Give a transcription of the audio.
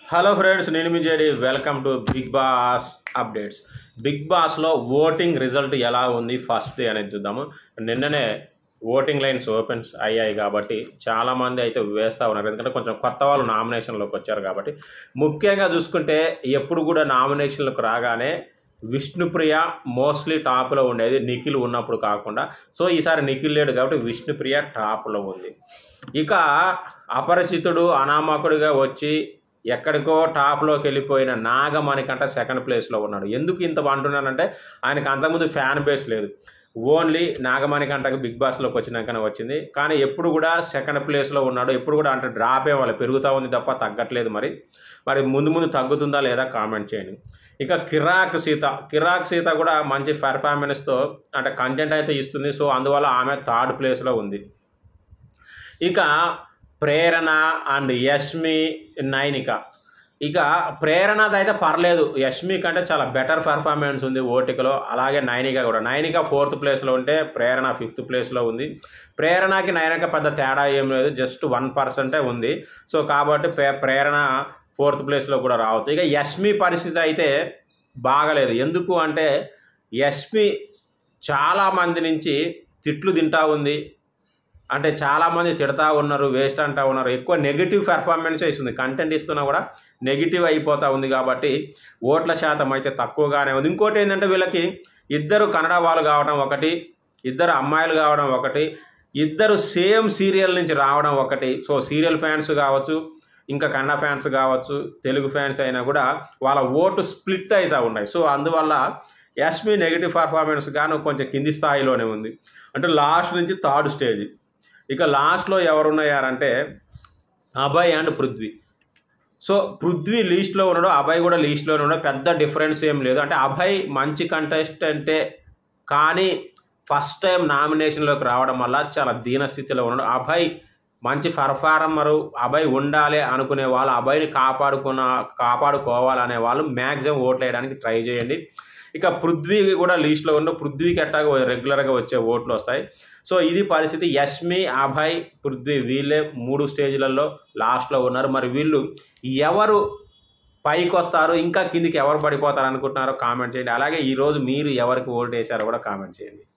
hello friends నేను మీ JD welcome to Bigg Boss updates Bigg బాస్లో ఓటింగ్ రిజల్ట్ ఎలా ఉంది ఫస్ట్ డే అనేది చూద్దాము నిన్ననే ఓటింగ్ లైన్స్ ఓపెన్స్ అయ్యాయి కాబట్టి చాలామంది అయితే వేస్తూ ఉన్నారు ఎందుకంటే కొంచెం కొత్త వాళ్ళు నామినేషన్లోకి వచ్చారు కాబట్టి ముఖ్యంగా చూసుకుంటే ఎప్పుడు కూడా నామినేషన్లకు రాగానే విష్ణుప్రియ మోస్ట్లీ టాప్లో ఉండేది నిఖిల్ ఉన్నప్పుడు కాకుండా సో ఈసారి నిఖిల్ లేడు కాబట్టి విష్ణుప్రియ టాప్లో ఉంది ఇక అపరిచితుడు అనామకుడిగా వచ్చి ఎక్కడికో టాప్లోకి వెళ్ళిపోయిన నాగమణికంట సెకండ్ ప్లేస్లో ఉన్నాడు ఎందుకు ఇంత అంటున్నానంటే ఆయనకు అంతకుముందు ఫ్యాన్ బేస్ లేదు ఓన్లీ నాగమణికంటకు బిగ్ బాస్లోకి వచ్చినాకనే వచ్చింది కానీ ఎప్పుడు కూడా సెకండ్ ప్లేస్లో ఉన్నాడు ఎప్పుడు కూడా అంటే డ్రాప్ వాళ్ళ పెరుగుతూ ఉంది తప్ప తగ్గట్లేదు మరి మరి ముందు ముందు తగ్గుతుందా లేదా కామెంట్ చేయండి ఇక కిరాక్ సీత కిరాక్ సీత కూడా మంచి పెర్ఫార్మెన్స్తో అంటే కంటెంట్ అయితే ఇస్తుంది సో అందువల్ల ఆమె థర్డ్ ప్లేస్లో ఉంది ఇక ప్రేరణ అండ్ యష్మి నైనిక ఇక ప్రేరణది అయితే పర్లేదు యష్మి కంటే చాలా బెటర్ పర్ఫార్మెన్స్ ఉంది ఓటికలో అలాగే నైనిక కూడా నైనిక ఫోర్త్ ప్లేస్లో ఉంటే ప్రేరణ ఫిఫ్త్ ప్లేస్లో ఉంది ప్రేరణకి నైనిక పెద్ద తేడా ఏం లేదు జస్ట్ వన్ పర్సెంటే ఉంది సో కాబట్టి ప్రే- ప్రేరణ ఫోర్త్ ప్లేస్లో కూడా రావచ్చు ఇక యష్మి పరిస్థితి అయితే బాగలేదు ఎందుకు అంటే యష్మి చాలామంది నుంచి తిట్లు తింటా ఉంది అంటే చాలామంది తిడతా ఉన్నారు వేస్ట్ అంటా ఉన్నారు ఎక్కువ నెగిటివ్ పెర్ఫార్మెన్స్ ఇస్తుంది కంటెంట్ ఇస్తున్నా కూడా నెగిటివ్ అయిపోతూ ఉంది కాబట్టి ఓట్ల శాతం అయితే తక్కువగానే ఉంది ఇంకోటి ఏంటంటే వీళ్ళకి ఇద్దరు కన్నడ వాళ్ళు కావడం ఒకటి ఇద్దరు అమ్మాయిలు కావడం ఒకటి ఇద్దరు సేమ్ సీరియల్ నుంచి రావడం ఒకటి సో సీరియల్ ఫ్యాన్స్ కావచ్చు ఇంకా కన్నడ ఫ్యాన్స్ కావచ్చు తెలుగు ఫ్యాన్స్ అయినా కూడా వాళ్ళ ఓటు స్ప్లిట్ అవుతూ ఉన్నాయి సో అందువల్ల ఎస్మి నెగిటివ్ పర్ఫార్మెన్స్ గాను కొంచెం కింది స్థాయిలోనే ఉంది అంటే లాస్ట్ నుంచి థర్డ్ స్టేజ్ ఇక లాస్ట్లో ఎవరున్నాయారంటే అభయ్ అండ్ పృథ్వీ సో పృథ్వీ లీస్ట్లో ఉన్నాడు అభయ్ కూడా లీస్ట్లోనే ఉన్నాడు పెద్ద డిఫరెన్స్ ఏం లేదు అంటే అభయ్ మంచి కంటెస్టెంటే కానీ ఫస్ట్ టైం నామినేషన్లోకి రావడం వల్ల చాలా దీనస్థితిలో ఉన్నాడు అభయ్ మంచి పర్ఫార్మరు అభయ్ ఉండాలి అనుకునే వాళ్ళు అభయ్ని కాపాడుకున్న కాపాడుకోవాలనే వాళ్ళు మ్యాక్సిమం ఓట్లు వేయడానికి ట్రై చేయండి ఇక పృథ్వీ కూడా లీస్ట్లో ఉన్న పృథ్వీకి ఎట్టాగా రెగ్యులర్గా వచ్చే ఓట్లు వస్తాయి సో ఇది పరిస్థితి యష్మి అభయ్ పృథ్వీ వీళ్ళే మూడు స్టేజ్లలో లాస్ట్లో ఉన్నారు మరి వీళ్ళు ఎవరు పైకి వస్తారు ఇంకా కిందికి ఎవరు పడిపోతారు అనుకుంటున్నారో కామెంట్ చేయండి అలాగే ఈరోజు మీరు ఎవరికి ఓటు వేశారో కూడా కామెంట్ చేయండి